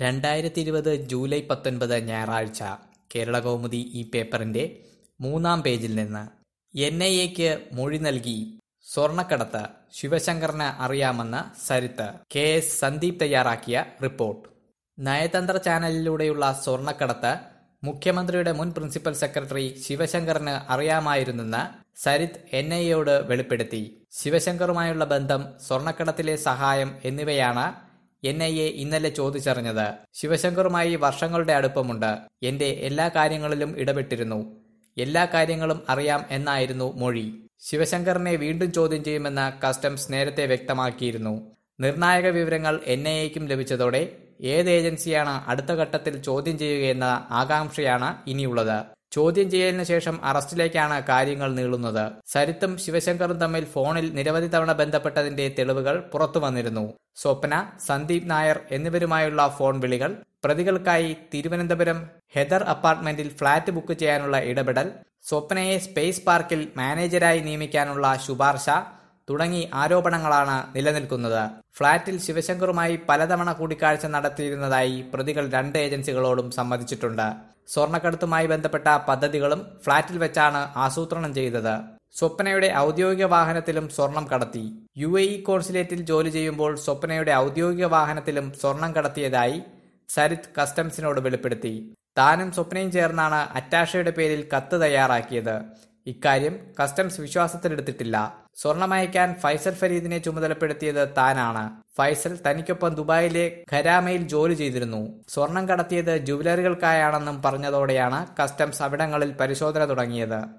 രണ്ടായിരത്തി ഇരുപത് ജൂലൈ പത്തൊൻപത് ഞായറാഴ്ച കേരളകൗമുദി ഈ പേപ്പറിന്റെ മൂന്നാം പേജിൽ നിന്ന് എൻ ഐ എക്ക് മൊഴി നൽകി സ്വർണക്കടത്ത് ശിവശങ്കറിന് അറിയാമെന്ന് സരിത്ത് കെ എസ് സന്ദീപ് തയ്യാറാക്കിയ റിപ്പോർട്ട് നയതന്ത്ര ചാനലിലൂടെയുള്ള സ്വർണക്കടത്ത് മുഖ്യമന്ത്രിയുടെ മുൻ പ്രിൻസിപ്പൽ സെക്രട്ടറി ശിവശങ്കറിന് അറിയാമായിരുന്നെന്ന് സരിത്ത് എൻ ഐ എയോട് വെളിപ്പെടുത്തി ശിവശങ്കറുമായുള്ള ബന്ധം സ്വർണക്കടത്തിലെ സഹായം എന്നിവയാണ് എൻ ഐ എ ഇന്നലെ ചോദിച്ചറിഞ്ഞത് ശിവശങ്കറുമായി വർഷങ്ങളുടെ അടുപ്പമുണ്ട് എന്റെ എല്ലാ കാര്യങ്ങളിലും ഇടപെട്ടിരുന്നു എല്ലാ കാര്യങ്ങളും അറിയാം എന്നായിരുന്നു മൊഴി ശിവശങ്കറിനെ വീണ്ടും ചോദ്യം ചെയ്യുമെന്ന് കസ്റ്റംസ് നേരത്തെ വ്യക്തമാക്കിയിരുന്നു നിർണായക വിവരങ്ങൾ എൻ ഐ എക്കും ലഭിച്ചതോടെ ഏത് ഏജൻസിയാണ് അടുത്ത ഘട്ടത്തിൽ ചോദ്യം ചെയ്യുകയെന്ന ആകാംക്ഷയാണ് ഇനിയുള്ളത് ചോദ്യം ചെയ്യലിന് ശേഷം അറസ്റ്റിലേക്കാണ് കാര്യങ്ങൾ നീളുന്നത് സരിത്തും ശിവശങ്കറും തമ്മിൽ ഫോണിൽ നിരവധി തവണ ബന്ധപ്പെട്ടതിന്റെ തെളിവുകൾ പുറത്തു വന്നിരുന്നു സ്വപ്ന സന്ദീപ് നായർ എന്നിവരുമായുള്ള ഫോൺ വിളികൾ പ്രതികൾക്കായി തിരുവനന്തപുരം ഹെദർ അപ്പാർട്ട്മെന്റിൽ ഫ്ളാറ്റ് ബുക്ക് ചെയ്യാനുള്ള ഇടപെടൽ സ്വപ്നയെ സ്പേസ് പാർക്കിൽ മാനേജരായി നിയമിക്കാനുള്ള ശുപാർശ തുടങ്ങി ആരോപണങ്ങളാണ് നിലനിൽക്കുന്നത് ഫ്ളാറ്റിൽ ശിവശങ്കറുമായി പലതവണ കൂടിക്കാഴ്ച നടത്തിയിരുന്നതായി പ്രതികൾ രണ്ട് ഏജൻസികളോടും സമ്മതിച്ചിട്ടുണ്ട് സ്വർണ്ണക്കടത്തുമായി ബന്ധപ്പെട്ട പദ്ധതികളും ഫ്ളാറ്റിൽ വെച്ചാണ് ആസൂത്രണം ചെയ്തത് സ്വപ്നയുടെ ഔദ്യോഗിക വാഹനത്തിലും സ്വർണം കടത്തി യു എ ഇ കോൺസുലേറ്റിൽ ജോലി ചെയ്യുമ്പോൾ സ്വപ്നയുടെ ഔദ്യോഗിക വാഹനത്തിലും സ്വർണം കടത്തിയതായി സരിത്ത് കസ്റ്റംസിനോട് വെളിപ്പെടുത്തി താനും സ്വപ്നയും ചേർന്നാണ് അറ്റാഷയുടെ പേരിൽ കത്ത് തയ്യാറാക്കിയത് ഇക്കാര്യം കസ്റ്റംസ് വിശ്വാസത്തിലെടുത്തിട്ടില്ല സ്വർണമയക്കാൻ ഫൈസൽ ഫരീദിനെ ചുമതലപ്പെടുത്തിയത് താനാണ് ഫൈസൽ തനിക്കൊപ്പം ദുബായിലെ ഖരാമയിൽ ജോലി ചെയ്തിരുന്നു സ്വർണം കടത്തിയത് ജുവലറികൾക്കായാണെന്നും പറഞ്ഞതോടെയാണ് കസ്റ്റംസ് അവിടങ്ങളിൽ പരിശോധന തുടങ്ങിയത്